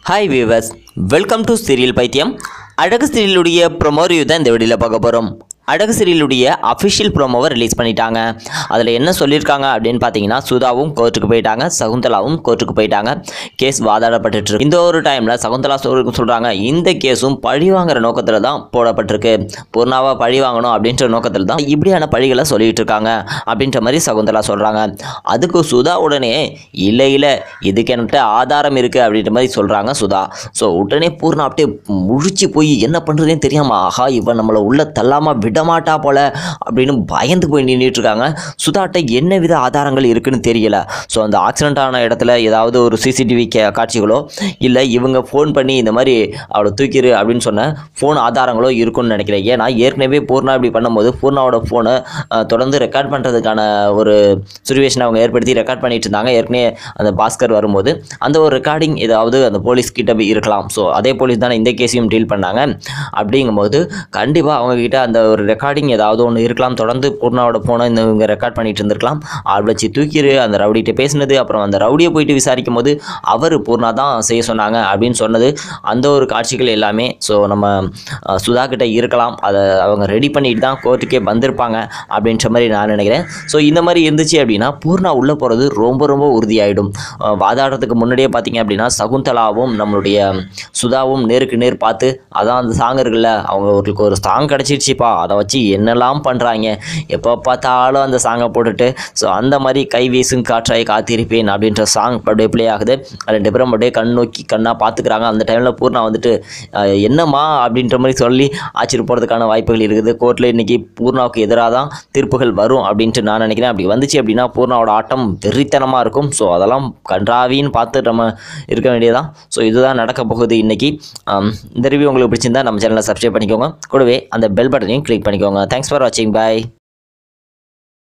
hi viewers welcome to serial பைத்தியம் அழகு சீரியலுடைய promo review தான் இந்த வீடியோவில் பார்க்க போகிறோம் அழகு சீரியலுடைய அஃபிஷியல் ப்ரோமோவை ரிலீஸ் பண்ணிட்டாங்க அதில் என்ன சொல்லியிருக்காங்க அப்படின்னு பார்த்தீங்கன்னா சுதாவும் கோர்ட்டுக்கு போயிட்டாங்க சகுந்தலாவும் கோர்ட்டுக்கு போயிட்டாங்க கேஸ் வாதாடப்பட்டுட்டு இருக்கு இந்த ஒரு டைமில் சகுந்தலா சொல் சொல்கிறாங்க இந்த கேஸும் பழி வாங்குற நோக்கத்தில் தான் போடப்பட்டிருக்கு பூர்ணாவை பழி வாங்கணும் அப்படின்ற நோக்கத்தில் தான் இப்படியான பழிகளை சொல்லிட்டு இருக்காங்க அப்படின்ற மாதிரி சகுந்தலா சொல்கிறாங்க அதுக்கு சுதா உடனே இல்லை இல்லை இதுக்கு என்கிட்ட ஆதாரம் இருக்குது அப்படின்ற மாதிரி சொல்கிறாங்க சுதா ஸோ உடனே பூர்ணா அப்படியே முழிச்சு போய் என்ன பண்ணுறதுன்னு தெரியாம ஆஹா இவன் நம்மளை உள்ள தள்ளாமல் விடமாட்டா போல அப்படின்னு பயந்து போய் நின்றுட்டு இருக்காங்க சுதாட்ட என்ன வித ஆதாரங்கள் இருக்குன்னு தெரியல ஸோ அந்த ஆக்சிடென்ட் ஆன இடத்துல ஏதாவது ஒரு சிசிடிவி கே காட்சிகளோ இல்லை இவங்க ஃபோன் பண்ணி இந்த மாதிரி அவளை தூக்கிடு அப்படின்னு சொன்ன ஃபோன் ஆதாரங்களோ இருக்கும்னு நினைக்கிறேன் ஏன்னா ஏற்கனவே பூர்ணா இப்படி பண்ணும்போது பூர்ணாவோட ஃபோனை தொடர்ந்து ரெக்கார்ட் பண்ணுறதுக்கான ஒரு சுச்சுவேஷன் அவங்க ஏற்படுத்தி ரெக்கார்ட் பண்ணிட்டு இருந்தாங்க ஏற்கனவே அந்த பாஸ்கர் வரும்போது அந்த ஒரு ரெக்கார்டிங் ஏதாவது அந்த போலீஸ் கிட்ட போய் இருக்கலாம் ஸோ அதே போலீஸ் தானே இந்த கேஸையும் டீல் பண்ணாங்க அப்படிங்கும்போது கண்டிப்பாக அவங்க கிட்ட அந்த ஒரு ரெக்கார்டிங் ஏதாவது ஒன்று இருக்கலாம் தொடர்ந்து பூர்ணாவோட ஃபோனை இந்த இவங்க ரெக்கார்ட் பண்ணிட்டு இருந்திருக்கலாம் ஆள் வச்சு தூக்கிடு அந்த ரவுடிகிட்ட பேசினது அப்புறம் அந்த ரவுடியை போயிட்டு விசாரிக்கும் போது அவர் பூர்ணா தான் செய்ய சொன்னாங்க அப்படின்னு சொன்னது அந்த ஒரு காட்சிகள் எல்லாமே ஸோ நம்ம அஹ், சுதா கிட்ட இருக்கலாம் அதை அவங்க ரெடி பண்ணிட்டு தான் கோர்ட்டுக்கே வந்திருப்பாங்க அப்படின்ற மாதிரி நான் நினைக்கிறேன் ஸோ இந்த மாதிரி இருந்துச்சு அப்படின்னா பூர்ணா உள்ளே போகிறது ரொம்ப ரொம்ப உறுதியாயிடும் அஹ், வாதாடுறதுக்கு முன்னாடியே பார்த்தீங்க அப்படின்னா சகுந்தலாவும் நம்மளுடைய சுதாவும் நேருக்கு நேர் பார்த்து அதான் அந்த சாங் இருக்குல்ல அவங்களுக்கு ஒரு சாங் கிடச்சிருச்சுப்பா அதை வச்சு என்னெல்லாம் பண்ணுறாங்க எப்போ பார்த்தாலும் அந்த சாங்கை போட்டுட்டு ஸோ அந்த மாதிரி கை வீசும் காற்றாய் காத்திருப்பேன் அப்படின்ற சாங் அப்படியே ப்ளே ஆகுது ரெண்டு பேரும் அப்படியே கண் நோக்கி கண்ணாக பார்த்துக்கிறாங்க அந்த டைமில் பூர்ணா வந்துட்டு அஹ், என்னம்மா அப்படின்ற மாதிரி சொல்லி ஆச்சரிய போகிறதுக்கான வாய்ப்புகள் இருக்குது கோர்ட்டில் இன்றைக்கி பூர்ணாவுக்கு எதிராக தான் தீர்ப்புகள் வரும் அப்படின்ட்டு நான் நினைக்கிறேன் அப்படி வந்துச்சு அப்படின்னா பூர்ணாவோட ஆட்டம் வெறித்தனமாக இருக்கும் ஸோ அதெல்லாம் கன்றாவின்னு பார்த்து நம்ம இருக்க வேண்டியதான் ஸோ இதுதான் நடக்க போகுது இன்றைக்கி இந்த ரிவ்யூ உங்களுக்கு பிடிச்சிருந்தா நம்ம சேனலை சப்ஸ்கிரைப் பண்ணிக்கோங்க கூடவே அந்த பெல் பட்டனையும் கிளிக் பண்ணிக்கோங்க தேங்க்ஸ் ஃபார் வாட்சிங் பாய்